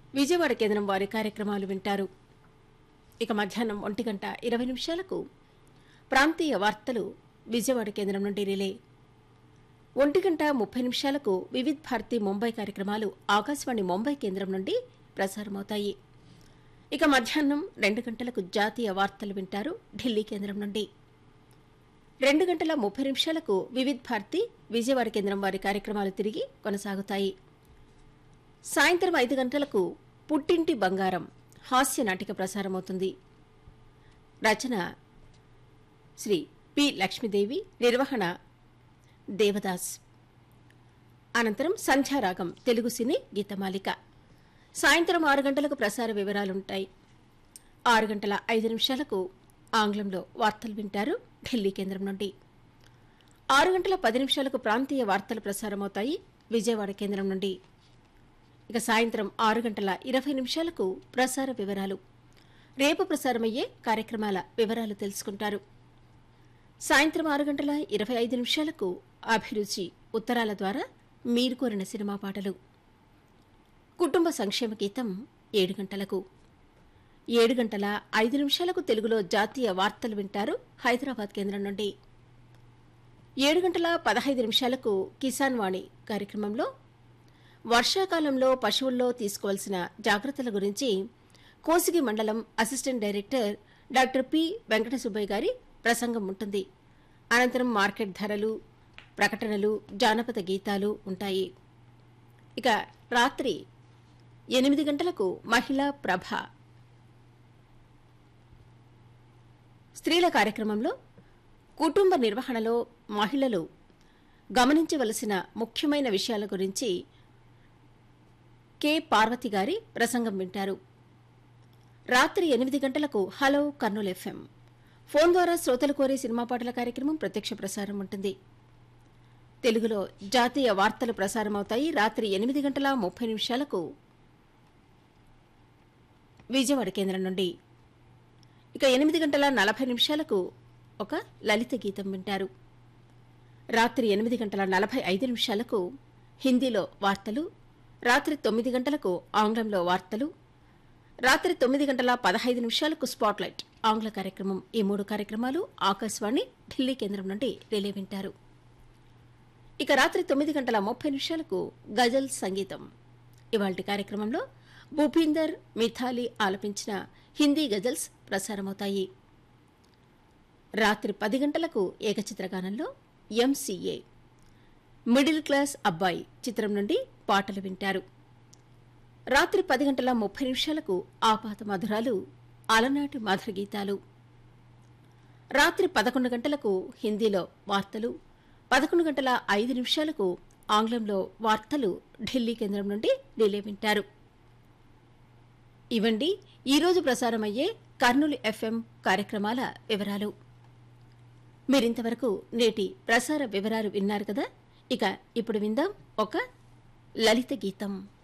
విజయవాడ కేంద్రం వారి కార్యక్రమాలు వింటారు ఇక మధ్యాహ్నం ఒంటి గంట ఇరవై నిమిషాలకు ప్రాంతీయ వార్తలు విజయవాడ కేంద్రం నుండి రిలే ఒంటి గంట ముప్పై నిమిషాలకు వివిధ్ భారతి ముంబై కార్యక్రమాలు ఆకాశవాణి ముంబై కేంద్రం నుండి ప్రసారమవుతాయి ఇక మధ్యాహ్నం రెండు గంటలకు జాతీయ వార్తలు వింటారు ఢిల్లీ కేంద్రం నుండి రెండు గంటల ముప్పై నిమిషాలకు వివిధ్ భారతి విజయవాడ కేంద్రం వారి కార్యక్రమాలు తిరిగి కొనసాగుతాయి సాయంత్రం ఐదు గంటలకు పుట్టింటి బంగారం హాస్య నాటిక ప్రసారమవుతుంది రచన శ్రీ పి లక్ష్మీదేవి నిర్వహణ దేవదాస్ అనంతరం సంధ్యారాగం తెలుగు సినీ గీతమాలిక సాయంత్రం ఆరు గంటలకు ప్రసార వివరాలుంటాయి ఆరు గంటల ఐదు నిమిషాలకు ఆంగ్లంలో వార్తలు వింటారు ఢిల్లీ కేంద్రం నుండి ఆరు గంటల పది నిమిషాలకు ప్రాంతీయ వార్తలు ప్రసారమవుతాయి విజయవాడ కేంద్రం నుండి ఇక సాయంత్రం ఆరు గంటల ఇరవై నిమిషాలకు ప్రసార వివరాలు రేపు ప్రసారమయ్యే కార్యక్రమాల వివరాలు తెలుసుకుంటారు సాయంత్రం ఆరు గంటల ఇరవై ఐదు నిమిషాలకు అభిరుచి ఉత్తరాల ద్వారా మీరు కోరిన సినిమా పాటలు కుటుంబ సంక్షేమ గీతం ఏడు గంటలకు ఏడు గంటల ఐదు నిమిషాలకు తెలుగులో జాతీయ వార్తలు వింటారు హైదరాబాద్ కేంద్రం నుండి ఏడు గంటల పదహైదు నిమిషాలకు కిసాన్ వాణి కార్యక్రమంలో వర్షాకాలంలో పశువుల్లో తీసుకోవాల్సిన జాగ్రత్తల గురించి కోసిగి మండలం assistant director doctor P Venkata Subbaiah garu ప్రసంగం ఉంటుంది అనంతరం మార్కెట్ ధరలు ప్రకటనలు జానపద గీతాలు ఉంటాయి ఇక రాత్రి ఎనిమిది గంటలకు మహిళా ప్రభ స్త్రీల కార్యక్రమంలో కుటుంబ నిర్వహణలో మహిళలు గమనించవలసిన ముఖ్యమైన విషయాల గురించి కె పార్వతి గారి ప్రసంగం వింటారు రాత్రి ఎనిమిది గంటలకు హలో కర్నూలు ఎఫ్ఎం ఫోన్ ద్వారా శ్రోతలు కోరే సినిమా పాటల కార్యక్రమం ప్రత్యక్ష ప్రసారం ఉంటుంది తెలుగులో జాతీయ వార్తలు ప్రసారమవుతాయి రాత్రి ఎనిమిది గంటల ముప్పై నిమిషాలకు విజయవాడ కేంద్రం నుండి ఇక ఎనిమిది గంటల నలభై నిమిషాలకు ఒక లలిత గీతం వింటారు రాత్రి ఎనిమిది గంటల నలభై ఐదు నిమిషాలకు హిందీలో వార్తలు రాత్రి తొమ్మిది గంటలకు ఆంగ్లంలో వార్తలు రాత్రి తొమ్మిది గంటల పదహైదు నిమిషాలకు స్పాట్లైట్ ఆంగ్ల కార్యక్రమం ఈ మూడు కార్యక్రమాలు ఆకాశవాణి ఢిల్లీ కేంద్రం నుండి రిలే వింటారు ఇక రాత్రి తొమ్మిది గంటల ముప్పై నిమిషాలకు గజల్ సంగీతం ఇవాళ కార్యక్రమంలో భూపీందర్ మిథాలి ఆలపించిన హిందీ గజల్స్ ప్రసారమవుతాయి రాత్రి పది గంటలకు ఏకచిత్రగానంలో ఎంసీఏ మిడిల్ క్లాస్ అబ్బాయి చిత్రం నుండి పాటలు వింటారు రాత్రి పది గంటల ముప్పై నిమిషాలకు ఆపాత మధురాలు అలనాటి మధుర గీతాలు రాత్రి పదకొండు గంటలకు హిందీలో వార్తలు పదకొండు గంటల ఐదు నిమిషాలకు ఆంగ్లంలో వార్తలు ఢిల్లీ కేంద్రం నుండి రిలే వింటారు ఇవండి ఈరోజు ప్రసారమయ్యే కర్నూలు ఎఫ్ఎం కార్యక్రమాల వివరాలు మీరింతవరకు నేటి ప్రసార వివరాలు విన్నారు కదా ఇక ఇప్పుడు విందాం ఒక లలిత గీతం